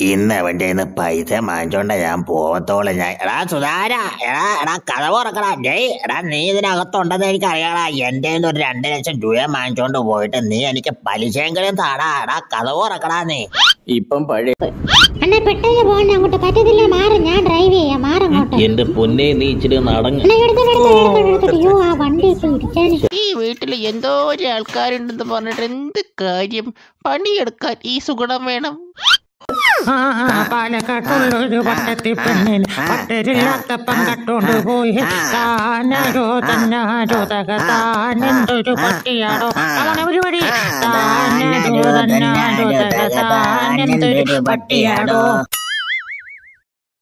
ഇന്ന് അവന്റെ കയ്യിന്ന് പൈസ വാങ്ങിച്ചോണ്ട ഞാൻ പോവത്തോളെ ഞാൻ എടാ സുധാര എടാ എടാ കഥ തുറക്കടാ ജയ് എടാ നീ ഇതിനകത്തുണ്ടെന്ന് എനിക്ക് അറിയാടാ എന്റെ കയ്യിന്ന് ഒരു രണ്ട് ലക്ഷം രൂപ വാങ്ങിച്ചോണ്ട് പോയിട്ട് നീ എനിക്ക് പലിശയെങ്കിലും താടാ എടാ കഥ തുറക്കടാ നീ ഇപ്പം പഴയ അണ്ണാ പെട്ടെന്ന് പോകണ്ട അങ്ങോട്ട് പറ്റത്തില്ല മാറ് ഞാൻ ഡ്രൈവ് ചെയ്യാം മാറങ്ങോട്ട് എന്റെ പൊന്നെ നീ ഇച്ചിരി ഒന്ന് അടങ്ങ് അണ്ണാ എടുത്തോട്ട് എടുത്തോട്ട് എടുത്തോട്ട് അയ്യോ ആ വണ്ടി ഇപ്പൊ ഇടിച്ചാണ് ഈ വീട്ടിൽ എന്തോ ഒരു ആൾക്കാരുണ്ടെന്ന് പറഞ്ഞിട്ട് എന്ത് കാര്യം പണിയെടുക്കാൻ ഈ സുഗുണം വേണം പാലക്കാട്ടുള്ളൊരു പട്ടത്തി പെണ്ണിന് പട്ടരില്ലാത്തപ്പം കട്ടോണ്ട് പോയി താനാരോ തന്നാരോ തക താനെന്തൊരു പട്ടിയാടോ അതാണ് പരിപാടി താനാരോ തന്നാരോ തക താനെന്തൊരു പട്ടിയാടോ